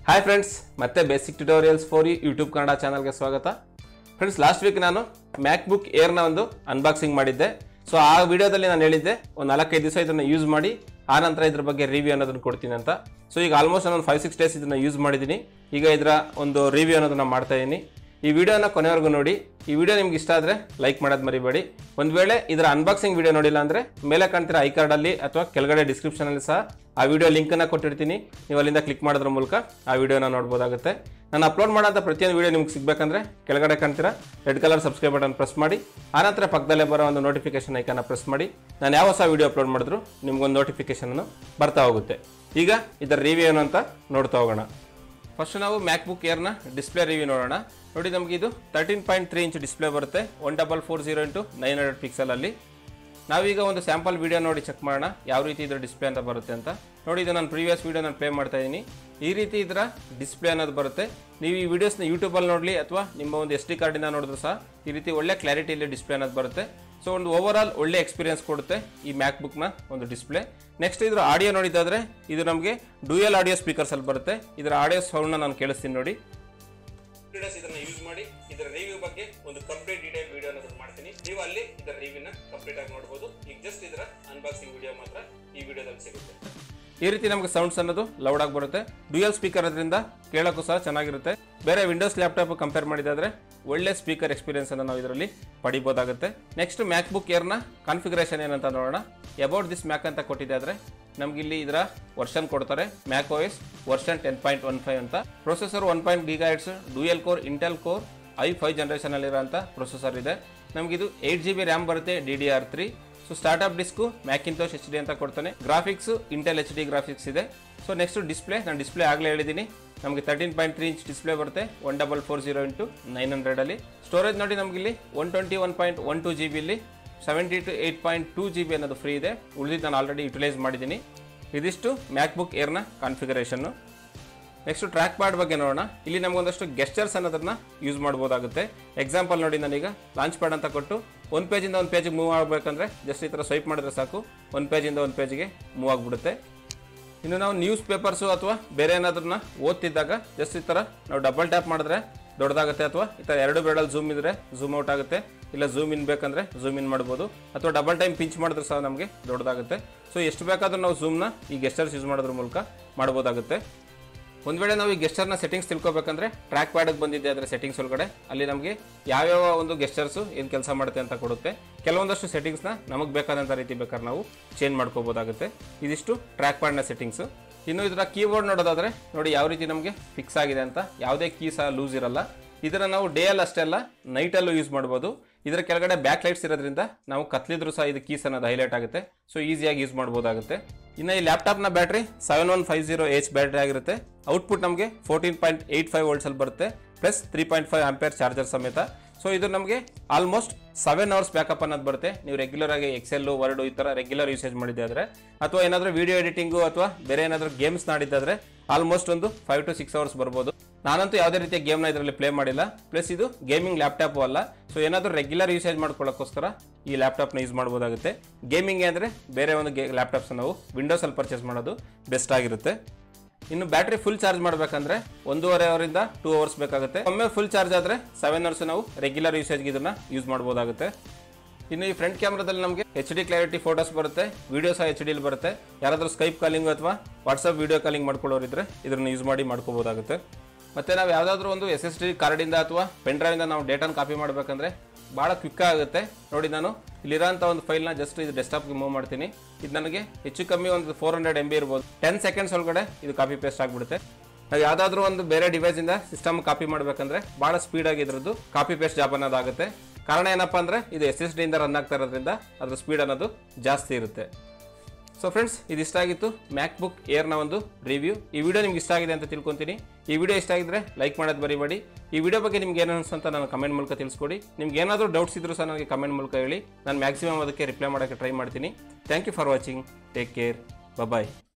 hi friends ಮತ್ತೆ basic tutorials for you YouTube Kannada ಚಾನಲ್ಗೆ ಸ್ವಾಗತ ಫ್ರೆಂಡ್ಸ್ ಲಾಸ್ಟ್ ವೀಕ್ ನಾನು ಮ್ಯಾಕ್ ಬುಕ್ ಏರ್ನ ಒಂದು ಅನ್ಬಾಕ್ಸಿಂಗ್ ಮಾಡಿದ್ದೆ ಸೊ ಆ ವಿಡಿಯೋದಲ್ಲಿ ನಾನು ಹೇಳಿದ್ದೆ ಒಂದು ನಾಲ್ಕೈದು ದಿವಸ ಇದನ್ನು ಯೂಸ್ ಮಾಡಿ ಆ ನಂತರ ಇದ್ರ ಬಗ್ಗೆ ರಿವ್ಯೂ ಅನ್ನೋದನ್ನು ಕೊಡ್ತೀನಿ ಅಂತ ಸೊ ಈಗ ಆಲ್ಮೋಸ್ಟ್ ನಾನು ಫೈವ್ ಸಿಕ್ಸ್ ಡೇಸ್ ಇದನ್ನು ಯೂಸ್ ಮಾಡಿದ್ದೀನಿ ಈಗ ಇದರ ಒಂದು ರಿವ್ಯೂ ಅನ್ನೋದನ್ನು ಮಾಡ್ತಾ ಇದ್ದೀನಿ ಈ ವಿಡಿಯೋನ ಕೊನೆವರೆಗೂ ನೋಡಿ ಈ ವಿಡಿಯೋ ನಿಮ್ಗೆ ಇಷ್ಟ ಆದರೆ ಲೈಕ್ ಮಾಡೋದು ಮರಿಬೇಡಿ ಒಂದು ವೇಳೆ ಇದರ ಅನ್ಬಾಕ್ಸಿಂಗ್ ವಿಡಿಯೋ ನೋಡಿಲ್ಲ ಅಂದರೆ ಮೇಲೆ ಕಾಣ್ತಿರೋ ಐ ಕಾರ್ಡಲ್ಲಿ ಅಥವಾ ಕೆಳಗಡೆ ಡಿಸ್ಕ್ರಿಪ್ಷನಲ್ಲಿ ಸಹ ಆ ವಿಡಿಯೋ ಲಿಂಕನ್ನು ಕೊಟ್ಟಿರ್ತೀನಿ ನೀವು ಅಲ್ಲಿಂದ ಕ್ಲಿಕ್ ಮಾಡೋದ್ರ ಮೂಲಕ ಆ ವಿಡಿಯೋನ ನೋಡ್ಬೋದಾಗುತ್ತೆ ನಾನು ಅಪ್ಲೋಡ್ ಮಾಡೋಂಥ ಪ್ರತಿಯೊಂದು ವಿಡಿಯೋ ನಿಮ್ಗೆ ಸಿಗಬೇಕಂದ್ರೆ ಕೆಳಗಡೆ ಕಾಣ್ತೀರಾ red colour subscribe button press ಮಾಡಿ ಆನಂತರ ಪಕ್ಕದಲ್ಲೇ ಬರೋ ಒಂದು ನೋಟಿಫಿಕೇಶನ್ ಐಕನ್ನ ಪ್ರೆಸ್ ಮಾಡಿ ನಾನು ಯಾವ ಹೊಸ ವಿಡಿಯೋ ಅಪ್ಲೋಡ್ ಮಾಡಿದ್ರು ನಿಮ್ಗೊಂದು ನೋಟಿಫಿಕೇಶನ್ ಬರ್ತಾ ಹೋಗುತ್ತೆ ಈಗ ಇದರ ರಿವ್ಯೂ ಏನು ಅಂತ ನೋಡ್ತಾ ಹೋಗೋಣ ಫಸ್ಟ್ ನಾವು ಮ್ಯಾಕ್ ಬುಕ್ ಏರ್ನ ಡಿಸ್ಪ್ಲೇ ರಿವ್ಯೂ ನೋಡೋಣ ನೋಡಿ ನಮಗೆ ಇದು thirteen point three inch display ಬರುತ್ತೆ one double four zero into nine hundred ಪಿಕ್ಸಲಲ್ಲಿ ನಾವೀಗ ಒಂದು ಸ್ಯಾಂಪಲ್ ವಿಡಿಯೋ ನೋಡಿ ಚೆಕ್ ಮಾಡೋಣ ಯಾವ ರೀತಿ ಇದರ ಡಿಸ್ಪ್ಲೇ ಅಂತ ಬರುತ್ತೆ ಅಂತ ನೋಡಿ ಇದು ನಾನು ಪ್ರೀವಿಯಸ್ ವಿಡಿಯೋ ನಾನು ಪ್ಲೇ ಮಾಡ್ತಾ ಇದ್ದೀನಿ ಈ ರೀತಿ ಇದರ ಡಿಸ್ಪ್ಲೇ ಅನ್ನೋದು ಬರುತ್ತೆ ನೀವು ಈ ವಿಡಿಯೋಸ್ನ ಯೂಟ್ಯೂಬಲ್ಲಿ ನೋಡಲಿ ಅಥವಾ ನಿಮ್ಮ ಒಂದು ಎಸ್ ಡಿ ಕಾರ್ಡಿಂದ ನೋಡಿದ್ರು ಸಹ ಈ ರೀತಿ ಒಳ್ಳೆ ಕ್ಲಾರಿಟಿಯಲ್ಲಿ ಡಿಸ್ಪ್ಲೇ ಅನ್ನೋದು ಬರುತ್ತೆ ಸೊ ಒಂದು ಓವರ್ ಆಲ್ ಒಳ್ಳೆ ಎಕ್ಸ್ಪೀರಿಯನ್ಸ್ ಕೊಡುತ್ತೆ ಈ ಮ್ಯಾಕ್ ಬುಕ್ನ ಒಂದು ಡಿಸ್ಪ್ಲೇ ನೆಕ್ಸ್ಟ್ ಇದ್ರ ಆಡಿಯೋ ನೋಡಿದ್ದಾದ್ರೆ ಇದು ನಮಗೆ ಡ್ಯೂಯಲ್ ಆಡಿಯೋ ಸ್ಪೀಕರ್ಸ್ ಅಲ್ಲಿ ಬರುತ್ತೆ ಇದರ ಆಡಿಯೋ ಸೌಂಡ್ನ ನಾನು ಕೇಳಿಸ್ತೀನಿ ನೋಡಿ ಇದನ್ನ ಯೂಸ್ ಮಾಡಿ ಇದರ ರಿವ್ಯೂ ಬಗ್ಗೆ ಒಂದು ಕಂಪ್ಲೀಟ್ ಡೀಟೇಲ್ ವಿಡಿಯೋ ಅನ್ನೋದನ್ನ ಮಾಡ್ತೀನಿ ನೀವು ಅಲ್ಲಿ ಇದರ ರಿವ್ಯೂನ ಕಂಪ್ಲೀಟ್ ಆಗಿ ನೋಡಬಹುದು ಈಗ ಜಸ್ಟ್ ಇದರ ಅನ್ಬಾಕ್ಸಿಂಗ್ ವಿಡಿಯೋ ಮಾತ್ರ ಈ ವಿಡಿಯೋದಲ್ಲಿ ಸಿಗುತ್ತೆ ಈ ರೀತಿ ನಮಗೆ ಸೌಂಡ್ಸ್ ಅನ್ನೋದು ಲೌಡ್ ಆಗಿ ಬರುತ್ತೆ ಡ್ಯೂಯಲ್ ಸ್ಪೀಕರ್ ಅದರಿಂದ ಕೇಳೋಕ್ಕೂ ಸಹ ಚೆನ್ನಾಗಿರುತ್ತೆ ಬೇರೆ ವಿಂಡೋಸ್ ಲ್ಯಾಪ್ಟಾಪ್ ಕಂಪೇರ್ ಮಾಡಿದಾದ್ರೆ ಒಳ್ಳೆ ಸ್ಪೀಕರ್ ಎಕ್ಸ್ಪೀರಿಯನ್ಸ್ ಅನ್ನು ನಾವು ಇದರಲ್ಲಿ ಪಡಿಬೋದಾಗುತ್ತೆ ನೆಕ್ಸ್ಟ್ ಮ್ಯಾಕ್ ಬುಕ್ ಏರ್ನ ಕಾನ್ಫಿಗರೇಷನ್ ಏನಂತ ನೋಡೋಣ ಅಬೌಟ್ ದಿಸ್ ಮ್ಯಾಕ್ ಅಂತ ಕೊಟ್ಟಿದೆ ಆದರೆ ನಮ್ಗೆ ಇಲ್ಲಿ ಇದರ ವರ್ಷನ್ ಕೊಡ್ತಾರೆ Mac O S version ten point one five ಅಂತ processor one point giga it's dual core Intel core I five generation ಅಲ್ಲಿರೋಂಥ ಪ್ರೊಸೆಸರ್ ಇದೆ ನಮಗಿದು ಏಟ್ ಜಿ ಬಿ ರ್ಯಾಮ್ ಬರುತ್ತೆ D D R three so startup disk Macintosh H D ಅಂತ ಕೊಡ್ತಾನೆ graphics Intel H D graphics ಇದೆ so next display ನಾನು display ಆಗಲೇ ಹೇಳಿದ್ದೀನಿ ನಮಗೆ thirteen point three inch display ಬರುತ್ತೆ one double four zero into nine ಹಂಡ್ರೆಡಲ್ಲಿ ಸ್ಟೋರೇಜ್ ನೋಡಿ ನಮಗೆ ಇಲ್ಲಿ one twenty one point one two G ಬಿಲಿ seventy two eight point two G B ಅನ್ನೋದು ಫ್ರೀ ಇದೆ ಉಳಿದಿದ್ದು ನಾನು ಆಲ್ರೆಡಿ ಯುಟಿಲೈಸ್ ಮಾಡಿದ್ದೀನಿ ಇದಿಷ್ಟು ಮ್ಯಾಕ್ ಬುಕ್ ಏರ್ನ ಕಾನ್ಫಿಗರೇಷನ್ನು ನೆಕ್ಸ್ಟ್ ಟ್ರ್ಯಾಕ್ ಪ್ಯಾಡ್ ಬಗ್ಗೆ ನೋಡೋಣ ಇಲ್ಲಿ ನಮಗೊಂದಷ್ಟು ಗೆಸ್ಟರ್ಸ್ ಅನ್ನೋದನ್ನ ಯೂಸ್ ಮಾಡ್ಬೋದಾಗುತ್ತೆ ಎಕ್ಸಾಂಪಲ್ ನೋಡಿ ನಾನೀಗ ಲಾಂಚ್ ಪ್ಯಾಡ್ ಅಂತ ಕೊಟ್ಟು ಒಂದು ಪೇಜಿಂದ ಒಂದು ಪೇಜಿಗೆ ಮೂವ್ ಆಗಬೇಕಂದ್ರೆ ಜಸ್ಟ್ ಈ ಥರ ಸ್ವೈಪ್ ಮಾಡಿದ್ರೆ ಸಾಕು ಒಂದು ಪೇಜಿಂದ ಒಂದು ಪೇಜಿಗೆ ಮೂವ್ ಆಗಿಬಿಡುತ್ತೆ ಇನ್ನು ನಾವು ನ್ಯೂಸ್ ಪೇಪರ್ಸು ಅಥವಾ ಬೇರೆ ಏನಾದ್ರನ್ನ ಓದ್ತಿದ್ದಾಗ ಜಸ್ಟ್ ಈ ಥರ ನಾವು ಡಬಲ್ ಟ್ಯಾಪ್ ಮಾಡಿದ್ರೆ ದೊಡ್ಡದಾಗುತ್ತೆ ಅಥವಾ ಈ ಥರ ಎರಡು ಬೆರಳಲ್ಲಿ ಝೂಮ್ ಇದ್ರೆ ಝೂಮ್ ಔಟ್ ಆಗುತ್ತೆ ಇಲ್ಲ ಝೂಮ್ ಇನ್ ಬೇಕಂದ್ರೆ ಝೂಮ್ ಇನ್ ಮಾಡ್ಬೋದು ಅಥವಾ ಡಬಲ್ ಟೈಮ್ ಪಿಂಚ್ ಮಾಡಿದ್ರೆ ಸಹ ನಮಗೆ ದೊಡ್ಡದಾಗುತ್ತೆ ಸೊ ಎಷ್ಟು ಬೇಕಾದ್ರೂ ನಾವು ಝೂಮ್ನ ಈ ಗೆಸ್ಟರ್ಸ್ ಯೂಸ್ ಮಾಡೋದ್ರ ಮೂಲಕ ಮಾಡ್ಬೋದಾಗುತ್ತೆ ಒಂದು ವೇಳೆ ನಾವು ಈ ಗೆಸ್ಟರ್ನ ಸೆಟ್ಟಿಂಗ್ಸ್ ತಿಳ್ಕೊಬೇಕಂದ್ರೆ ಟ್ರ್ಯಾಕ್ ಪ್ಯಾಡಿಗೆ ಬಂದಿದೆ ಅದರ ಸೆಟ್ಟಿಂಗ್ಸ್ ಒಳಗಡೆ ಅಲ್ಲಿ ನಮಗೆ ಯಾವ್ಯಾವ ಒಂದು ಗೆಸ್ಟರ್ಸು ಏನು ಕೆಲಸ ಮಾಡುತ್ತೆ ಅಂತ ಕೊಡುತ್ತೆ ಕೆಲವೊಂದಷ್ಟು ಸೆಟ್ಟಿಂಗ್ಸ್ನ ನಮಗೆ ಬೇಕಾದಂಥ ರೀತಿ ಬೇಕಾದ್ರೆ ನಾವು ಚೇಂಜ್ ಮಾಡ್ಕೋಬೋದಾಗುತ್ತೆ ಇದಿಷ್ಟು ಟ್ರ್ಯಾಕ್ ಪ್ಯಾಡ್ನ ಸೆಟ್ಟಿಂಗ್ಸು ಇನ್ನು ಇದರ ಕೀಬೋರ್ಡ್ ನೋಡೋದಾದ್ರೆ ನೋಡಿ ಯಾವ ರೀತಿ ನಮಗೆ ಫಿಕ್ಸ್ ಆಗಿದೆ ಅಂತ ಯಾವುದೇ ಕೀ ಸಹ ಲೂಸ್ ಇರಲ್ಲ ಇದರ ನಾವು ಡೇ ಅಲ್ಲಿ ಅಷ್ಟೇ ಅಲ್ಲ ನೈಟಲ್ಲೂ ಯೂಸ್ ಮಾಡ್ಬೋದು ಇದರ ಕೆಳಗಡೆ ಬ್ಯಾಕ್ ಲೈಟ್ಸ್ ಇರೋದ್ರಿಂದ ನಾವು ಕತ್ಲಿದ್ರು ಸಹ ಇದು ಕೀಸ್ ಅನ್ನೋದು ಹೈಲೈಟ್ ಆಗುತ್ತೆ ಸೊ ಈಸಿಯಾಗಿ ಯೂಸ್ ಮಾಡ್ಬೋದಾಗುತ್ತೆ ಇನ್ನು ಈ ಲ್ಯಾಪ್ಟಾಪ್ನ battery seven one five zero H battery ಆಗಿರುತ್ತೆ ಔಟ್ಪುಟ್ ನಮಗೆ ಫೋರ್ಟೀನ್ ಪಾಯಿಂಟ್ ಏಯ್ಟ್ ಫೈವ್ ವೋಲ್ಟ್ಸಲ್ಲಿ ಬರುತ್ತೆ plus three point five ampere charger ಸಮೇತ ಸೊ ಇದು ನಮಗೆ ಆಲ್ಮೋಸ್ಟ್ ಸೆವೆನ್ ಅವರ್ಸ್ ಬ್ಯಾಕಪ್ ಅನ್ನೋದು ಬರುತ್ತೆ ನೀವು ರೆಗ್ಯುಲರ್ ಆಗಿ ಎಕ್ಸೆಲ್ ವರ್ಡ್ ಈ ಥರ ರೆಗ್ಯುಲರ್ ಯೂಸೇಜ್ ಮಾಡಿದ್ದಾದ್ರೆ ಅಥವಾ ಏನಾದರೂ ವಿಡಿಯೋ ಎಡಿಟಿಂಗು ಅಥವಾ ಬೇರೆ ಏನಾದರೂ ಗೇಮ್ಸ್ ನಾಡಿದ್ದಾದ್ರೆ ಆಲ್ಮೋಸ್ಟ್ ಒಂದು ಫೈವ್ ಟು ಸಿಕ್ಸ್ ಅವರ್ಸ್ ಬರ್ಬೋದು ನಾನಂತೂ ಯಾವುದೇ ರೀತಿಯ ಗೇಮ್ನ ಇದರಲ್ಲಿ ಪ್ಲೇ ಮಾಡಿಲ್ಲ ಪ್ಲಸ್ ಇದು ಗೇಮಿಂಗ್ ಲ್ಯಾಪ್ಟಾಪು ಅಲ್ಲ ಸೊ ಏನಾದರೂ ರೆಗ್ಯುಲರ್ ಯೂಸೇಜ್ ಮಾಡ್ಕೊಳ್ಳೋಕ್ಕೋಸ್ಕರ ಈ ಲ್ಯಾಪ್ಟಾಪ್ನ ಯೂಸ್ ಮಾಡ್ಬೋದಾಗುತ್ತೆ ಗೇಮಿಂಗ್ ಅಂದರೆ ಬೇರೆ ಒಂದು ಗೇ ಲ್ಯಾಪ್ಟಾಪ್ಸ್ ನಾವು ವಿಂಡೋಸಲ್ಲಿ ಪರ್ಚೇಸ್ ಮಾಡೋದು ಬೆಸ್ಟ್ ಆಗಿರುತ್ತೆ ಇನ್ನು ಬ್ಯಾಟ್ರಿ ಫುಲ್ ಚಾರ್ಜ್ ಮಾಡಬೇಕಂದ್ರೆ ಒಂದೂವರೆ ಅವರಿಂದ ಟೂ ಅವರ್ಸ್ ಬೇಕಾಗುತ್ತೆ ಒಮ್ಮೆ ಫುಲ್ ಚಾರ್ಜ್ ಆದರೆ ಸೆವೆನ್ ಅವರ್ಸ್ ನಾವು ರೆಗ್ಯುಲರ್ ಯೂಸೇಜ್ಗೆ ಇದನ್ನ ಯೂಸ್ ಮಾಡ್ಬೋದಾಗುತ್ತೆ ಇನ್ನು ಈ ಫ್ರಂಟ್ ಕ್ಯಾಮ್ರಾದಲ್ಲಿ ನಮಗೆ ಎಚ್ ಡಿ ಕ್ಲಾರಿಟಿ ಫೋಟೋಸ್ ಬರುತ್ತೆ ವಿಡಿಯೋ ಸಹ ಎಚ್ ಡಿಲಿ ಬರುತ್ತೆ ಯಾರಾದರೂ ಸ್ಕೈಪ್ ಕಾಲಿಂಗ್ ಅಥವಾ ವಾಟ್ಸಪ್ ವಿಡಿಯೋ ಕಾಲಿಂಗ್ ಮಾಡ್ಕೊಳ್ಳೋರಿದ್ರೆ ಇದನ್ನು ಯೂಸ್ ಮಾಡಿ ಮಾಡ್ಕೋಬೋದಾಗುತ್ತೆ ಮತ್ತೆ ನಾವು ಯಾವುದಾದ್ರೂ ಒಂದು ಎಸ್ ಎಸ್ ಡಿ ಕಾರ್ಡಿಂದ ಅಥವಾ ಪೆನ್ ಡ್ರೈವಿಂದ ನಾವು ಡೇಟಾನ ಕಾಪಿ ಮಾಡಬೇಕಂದ್ರೆ ಭಾಳ ಕ್ವಿಕ್ ಆಗುತ್ತೆ ನೋಡಿ ನಾನು ಇಲ್ಲಿರೋಂಥ ಒಂದು ಫೈಲ್ನ ಜಸ್ಟ್ ಇದು ಡೆಸ್ಕ್ಟಾಪ್ಗೆ ಮೂವ್ ಮಾಡ್ತೀನಿ ಇದು ನನಗೆ ಹೆಚ್ಚು ಕಮ್ಮಿ ಒಂದು ಫೋರ್ ಹಂಡ್ರೆಡ್ ಎಮ್ ಬಿ ಇರ್ಬೋದು ಟೆನ್ ಸೆಕೆಂಡ್ಸ್ ಒಳಗಡೆ ಇದು ಕಾಪಿ ಪೇಸ್ಟ್ ಆಗಿಬಿಡುತ್ತೆ ನಾವು ಯಾವುದಾದ್ರೂ ಒಂದು ಬೇರೆ ಡಿವೈಸಿಂದ ಸಿಸ್ಟಮ್ ಕಾಪಿ ಮಾಡಬೇಕಂದ್ರೆ ಭಾಳ ಸ್ಪೀಡಾಗಿ ಇದ್ರದ್ದು ಕಾಪಿ ಪೇಸ್ಟ್ ಜಾಬ್ ಅನ್ನೋದಾಗುತ್ತೆ ಕಾರಣ ಏನಪ್ಪ ಅಂದರೆ ಇದು ಎಸ್ ಎಸ್ ಡಿಯಿಂದ ರನ್ ಆಗ್ತಾ ಇರೋದ್ರಿಂದ ಅದ್ರ ಸ್ಪೀಡ್ ಅನ್ನೋದು ಜಾಸ್ತಿ ಇರುತ್ತೆ ಸೊ ಫ್ರೆಂಡ್ಸ್ ಇದು ಇಷ್ಟ ಆಗಿತ್ತು ಮ್ಯಾಕ್ ಬುಕ್ ಏರ್ನ ಒಂದು ರಿವ್ಯೂ ಈ ವಿಡಿಯೋ ನಿಮ್ಗೆ ಇಷ್ಟ ಆಗಿದೆ ಅಂತ ತಿಳ್ಕೊತೀನಿ ಈ ವಿಡಿಯೋ ಇಷ್ಟ ಆಗಿದ್ರೆ ಲೈಕ್ ಮಾಡೋದು ಬರಿಬೇಡಿ ಈ ವಿಡಿಯೋ ಬಗ್ಗೆ ನಿಮ್ಗೆ ಏನು ಅನ್ಸುತ್ತೆ ನಾನು ಕಮೆಂಟ್ ಮೂಲಕ ತಿಳಿಸ್ಕೊಡಿ ನಿಮ್ಗೆ ಏನಾದರೂ ಡೌಟ್ಸ್ ಇದ್ರೂ ಸಹ ನನಗೆ ಕಮೆಂಟ್ ಮೂಲಕ ಹೇಳಿ ನಾನು ಮ್ಯಾಕ್ಸಿಮಮ್ ಅದಕ್ಕೆ ರಿಪ್ಲೈ ಮಾಡೋಕ್ಕೆ ಟ್ರೈ ಮಾಡ್ತೀನಿ thank you for watching take care bye